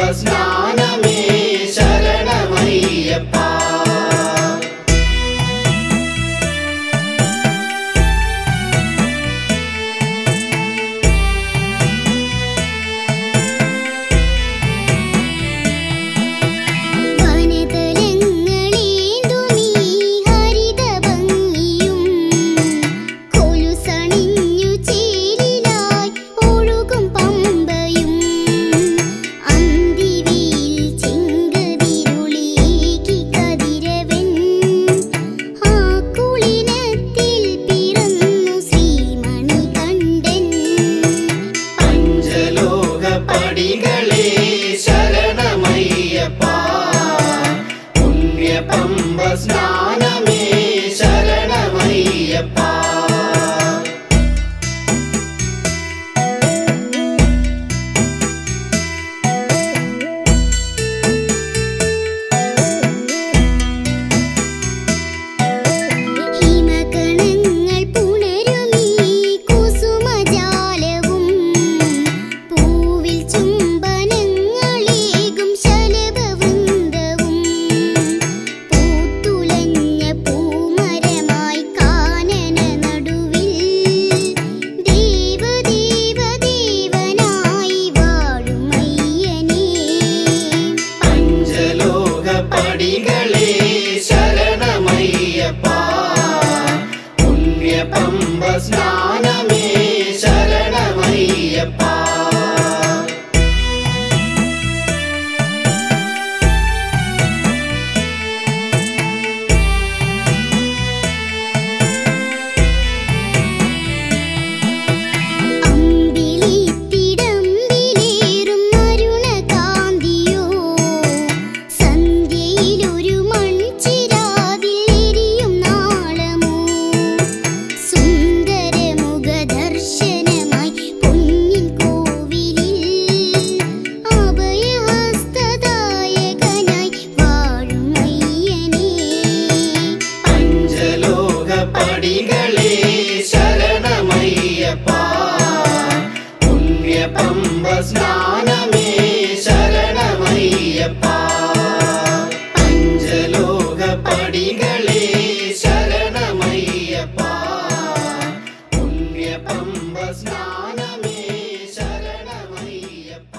സ്നാനമേ ശരണമയ്യപ്പ വനതലങ്ങളേന്തുമീ ഹരിതഭംഗിയും കൊലുസണിഞ്ഞു ചേലിലായി ഒഴുകും പമ്പയും അന്തിവീൽ ചിങ്കതിരുളിയേകി കതിരവൻ ആ കുളിനത്തിൽ പിറന്നു ശ്രീമണികണ്ഠൻ പഞ്ചലോക പടികളെ ശരണമയ്യപ്പ പുണ്യപമ്പ സ്നാനമേ ശരണമയ്യപ്പ ഹിമകണങ്ങൾ പുണരുമീ കുസുമജാലവും പൂവിൽ ചുംബനങ്ങളേകും ശലഭവൃന്ദവും പൂത്തുലഞ്ഞ പൂമരമായി കാനന നടുവിൽ ദേവദേവദേവനായി വാഴും അയ്യനേ പഞ്ചലോക പടികളെ ശരണമയ്യപ്പ പുണ്യപമ്പ സ്നാനമേ ശരണമയ്യപ്പ അമ്പിളിത്തിടമ്പിലേറും അരുണകാന്തിയോ സന്ധ്യയിലൊരു മൺചിരാതിൽ എരിയും നാളമോ സുന്ദരമുഖദർശനമായി പൊന്നിൻ കോവിലിൽ അഭയഹസ്തദായകനായി വാഴും അയ്യനേ പഞ്ചലോക പടികളെ ശരണമയ്യപ്പ പുണ്യപമ്പ സ്നാനമേ ശരണമയ്യപ്പ പഞ്ചലോക പടികളെ ശരണമയ്യപ്പ പുണ്യപമ്പ സ്നാനമേ ശരണമയ്യപ്പ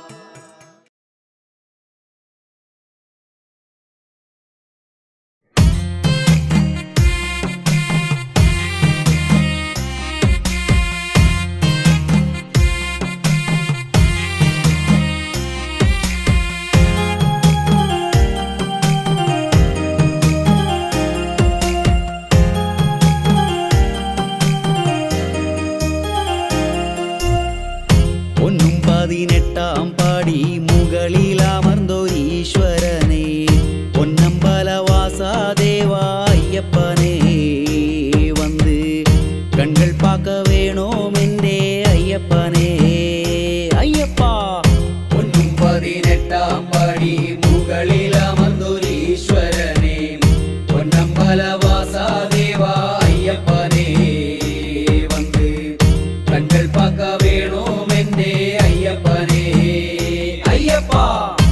ഒന്നും പതിനെട്ടാം പടി മുകളിലമർന്നൊരീശ്വരനെ പൊന്നമ്പലവാസാദേവ അയ്യപ്പനെ വന്ന് കൺകൾ പാക്ക വേണോമെന്റെ അയ്യപ്പനെ അയ്യപ്പ ഒന്നും പതിനെട്ടാം പടി മുകളിലമർന്നൊരീശ്വരനെ പൊന്നമ്പലവാസാദേവ അയ്യപ്പനെ വന്ന് കண்கள் பார்க்க வேணும் என்றே ஐயப்பனே ஐயப்பா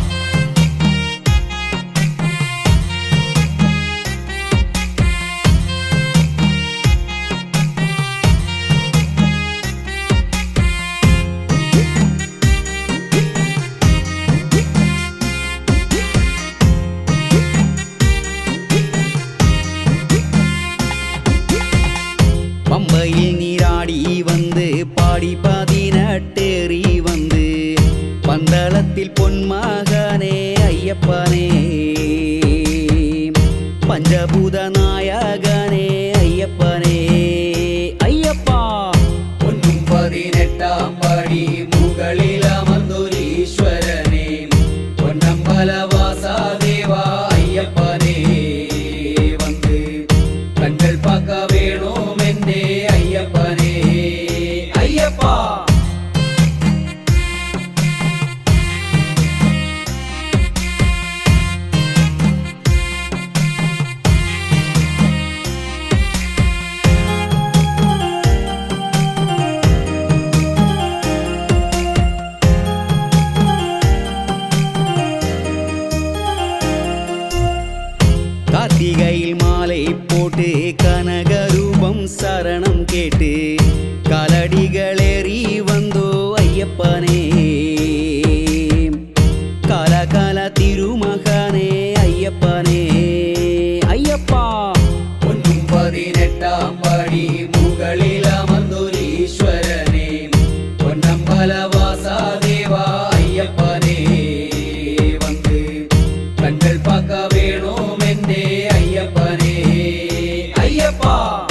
பம்பையில் நீராடி வந்து பாடி பதினெட்டேறி வந்து பந்தளத்தில் பொன்மகனே ஐயப்பனே பஞ்சபூத நாயகனே ஐயப்பனே ஐயப்பா ஒன்னும் பதினெட்டாம் படி முகளில் அமர்ந்தொரீஸ்வரனே பொன்னம்பலவாசா தேவா ஐயப்பனே வந்து கண்கள் பார்க்க வேணும் என்றே ஐயப்பனே ஐயப்பா തിരുമകനെ അയ്യപ്പനെ അയ്യപ്പ ഒന്നും പതിനെട്ടാം പടി മുകളിലമന്തുരീശ്വരനെ പൊന്നമ്പലവാസ ദേവ അയ്യപ്പനെ വന്ന് കണ്ടൽ പക്ക വേണോം എന്റെ അയ്യപ്പനെ അയ്യപ്പ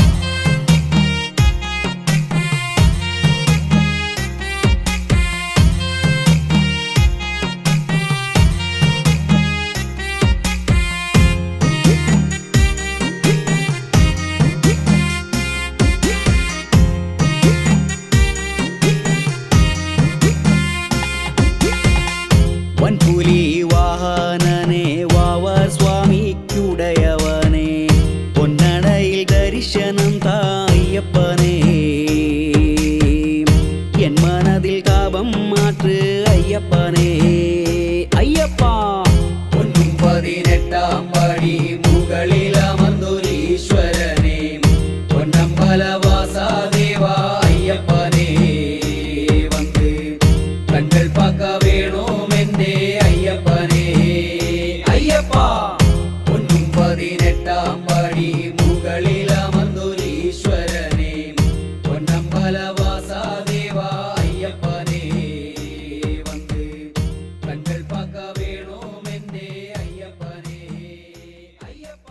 വൻപുലി വാഹനനെ വാവർ സ്വാമിക്കുടയവനെ പൊന്നടയിൽ ദർശനം തായ്യപ്പനെ എൻ മനതിൽ താപം മാറ്റ് അയ്യപ്പനെ അയ്യപ്പ ഒന്നും പതിനെട്ടാം പടി മുകളിലമന്തുരീശ്വരനെ പൊന്നമ്പലവാസ ദേവ അയ്യപ്പനെ വന്ന് കണ്ടൽ പക്ക വേണോം എന്റെ അയ്യപ്പനെ അയ്യപ്പ ഒന്നും പതിനെട്ടാം പടി മുകളിലമന്തുരീശ്വരനെ പൊന്നമ്പലവാസ ദേവ അയ്യപ്പനെ വന്ന് കണ്ടൽ പക്ക വേണോം എന്റെ അയ്യപ്പനെ അയ്യപ്പ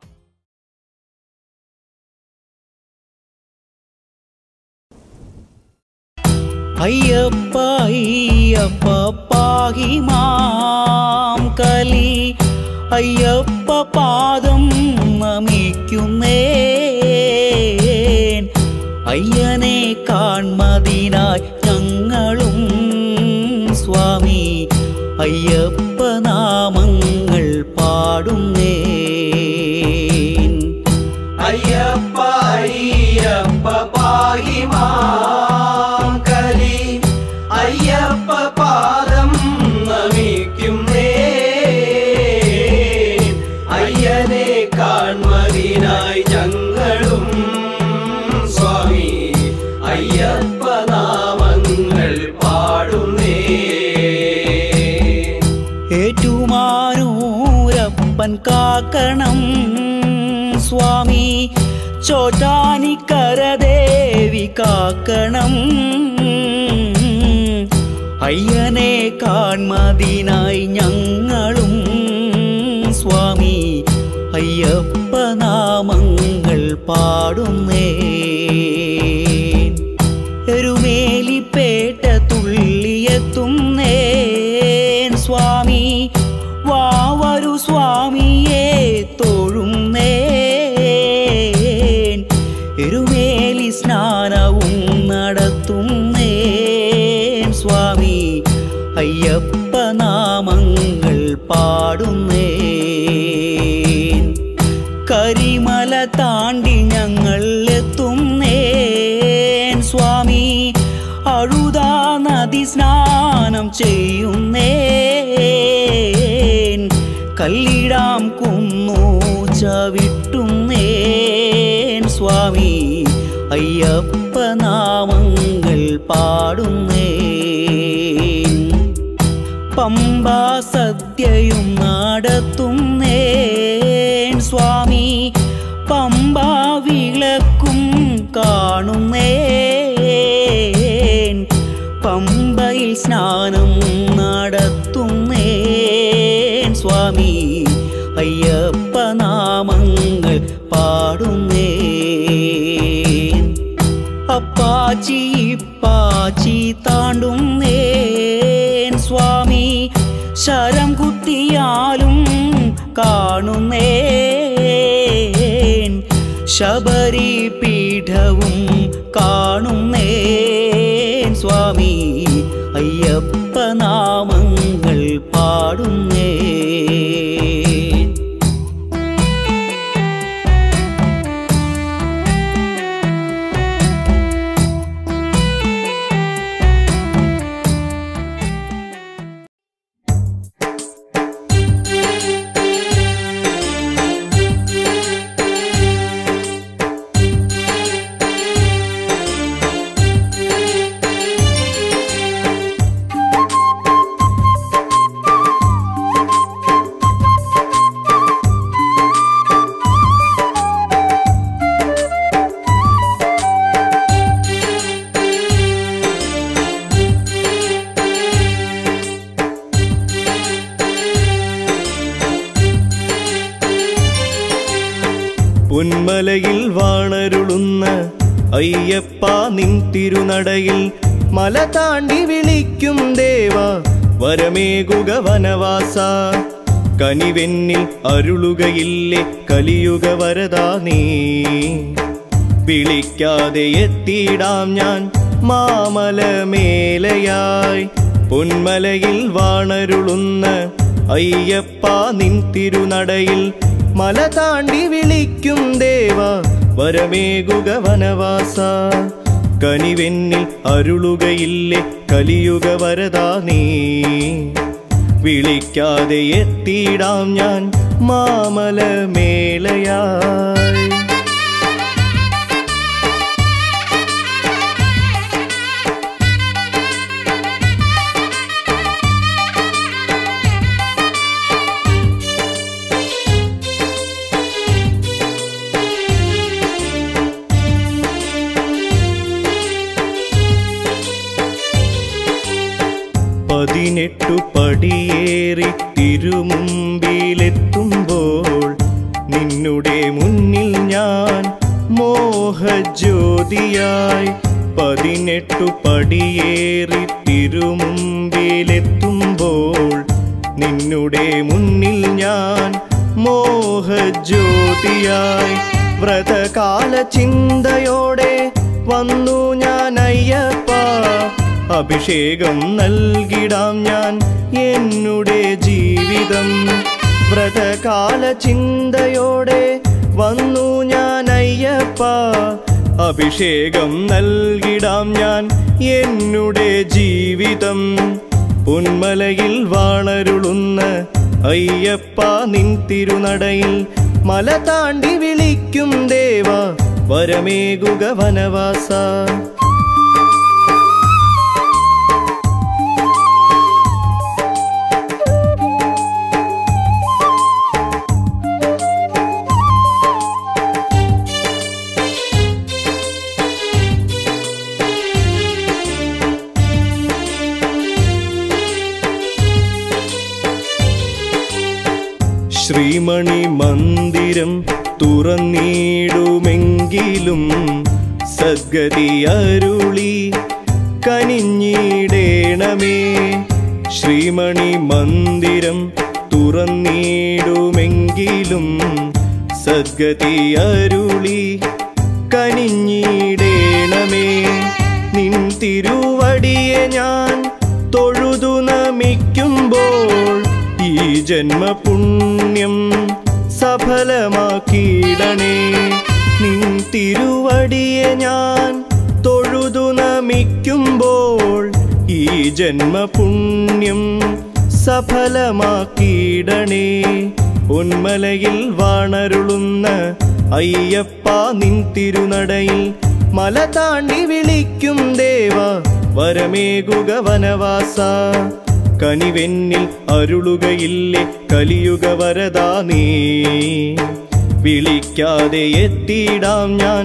അയ്യപ്പ അയ്യപ്പ പാഹി മാം കലി അയ്യപ്പ പാദം നമിക്കുന്നേ അയ്യനെ കാൺമതിനായി ഞങ്ങളും സ്വാമി അയ്യപ്പ നാമങ്ങൾ പാടുന്നേ അയ്യപ്പ അയ്യപ്പ പാഹിമാം കലി അയ്യപ്പ പാദം നമിക്കുന്നേ അയ്യനെ കാൺമതിനായി ഞങ്ങളും സ്വാമി അയ്യപ്പ നാമങ്ങൾ പാടുന്നേ ഏറ്റുമാനൂരപ്പൻ കാക്കണം സ്വാമി ചോറ്റാനിക്കര ദേവി കാക്കണം അയ്യനെ കാൺമതിനായി ഞങ്ങളും സ്വാമി അയ്യപ്പ നാമങ്ങൾ പാടുന്നേ എരുമേലിപ്പേട്ട തുള്ളിയെത്തുന്നേൻ സ്വാമി വാവരു സ്വാമിയെ തൊഴുന്നേൻ എരുമേലി സ്നാനവും നടത്തുന്നേൻ സ്വാമി അയ്യപ്പ നാമങ്ങൾ പാടുന്നേൻ കരിമല താണ്ടി ഞങ്ങൾ എത്തുന്നേൻ സ്വാമി അഴുതാ നദി സ്നാനം ചെയ്യുന്നേൻ കല്ലിടാം കുന്നു ചവിട്ടുന്നേൻ സ്വാമി അയ്യപ്പ നാമങ്ങൾ പാടുന്നേൻ പമ്പാ സദ്യയും നടത്തുന്നേൻ സ്വാമി പമ്പാ വിളക്കും കാണുന്നേൻ പമ്പയിൽ സ്നാനം നടത്തുന്നേൻ സ്വാമി അയ്യപ്പ നാമങ്ങൾ പാടുന്നേൻ അപ്പാച്ചി ഇപ്പാച്ചി താണ്ടുന്നേൻ സ്വാമി ശരം കുത്തിയാലും കാണുന്നേൻ ശബരി പീഠവും കാണുന്നേൻ സ്വാമി അയ്യപ്പ നാമങ്ങൾ പാടുന്നേൻ പൊന്മലയിൽ വാണരുളുന്ന അയ്യപ്പ നിൻ തിരുനടയിൽ മല താണ്ടി വിളിക്കും ദേവ വരമേകുക വനവാസ കനിവെന്നിൽ അരുളുകയില്ലേ കലിയുക വരദാ നീ വിളിക്കാതെ എത്തിയിടാം ഞാൻ മാമലമേലയായി പൊന്മലയിൽ വാണരുളുന്ന അയ്യപ്പ നിൻ തിരുനടയിൽ മല താണ്ടി വിളിക്കും ദേവ വരമേകുക വനവാസ കനിവെന്നിൽ അരുളുകയില്ലേ കലിയുക വരദാ നീ വിളിക്കാതെ എത്തിയിടാം ഞാൻ മാമലമേലയായി പതിനെട്ടു പടിയേറി തിരുമുമ്പിലെത്തുമ്പോൾ നിന്നുടെ മുന്നിൽ ഞാൻ മോഹജ്യോതിയായി പതിനെട്ടു പടിയേറി തിരുമുമ്പിലെത്തുമ്പോൾ നിന്നുടെ മുന്നിൽ ഞാൻ മോഹജ്യോതിയായി വ്രതകാല ചിന്തയോടെ വന്നു ഞാൻ അയ്യപ്പ അഭിഷേകം നൽകിടാം ഞാൻ എന്നുടെ ജീവിതം വ്രതകാല ചിന്തയോടെ വന്നു ഞാൻ അയ്യപ്പ അഭിഷേകം നൽകിടാം ഞാൻ എന്നുടെ ജീവിതം പൊന്മലയിൽ വാണരുളുന്ന അയ്യപ്പ നിൻ തിരുനടയിൽ മല താണ്ടി വിളിക്കും ദേവ വരമേകുക വനവാസ ശ്രീമണി മന്ദിരം തുറന്നിടുമെങ്കിലും സദ്ഗതി അരുളി കനിഞ്ഞിടേണമേ ശ്രീമണി മന്ദിരം തുറന്നിടുമെങ്കിലും സദ്ഗതി അരുളി കനിഞ്ഞിടേണമേ നിൻ തിരുവടിയെ ഞാൻ തൊഴുതു നമിക്കുമ്പോൾ ഈ ജന്മപുണ്യം സഫലമാക്കിയിടണേ നിൻ തിരുവടിയെ ഞാൻ തൊഴുതു നമിക്കുമ്പോൾ ഈ ജന്മപുണ്യം സഫലമാക്കിയിടണേ പൊന്മലയിൽ വാണരുളുന്ന അയ്യപ്പ നിൻ തിരുനടയിൽ മല താണ്ടി വിളിക്കും ദേവ വരമേകുക വനവാസ കനിവെന്നിൽ അരുളുകയില്ലേ കലിയുക വരദാ നീ വിളിക്കാതെ എത്തിയിടാം ഞാൻ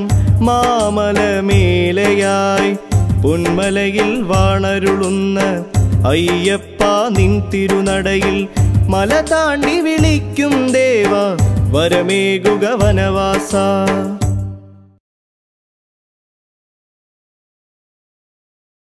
മാമലമേലയായി പൊന്മലയിൽ വാണരുളുന്ന അയ്യപ്പ നിൻ തിരുനടയിൽ മല താണ്ടി വിളിക്കും ദേവ വരമേകുക വനവാസ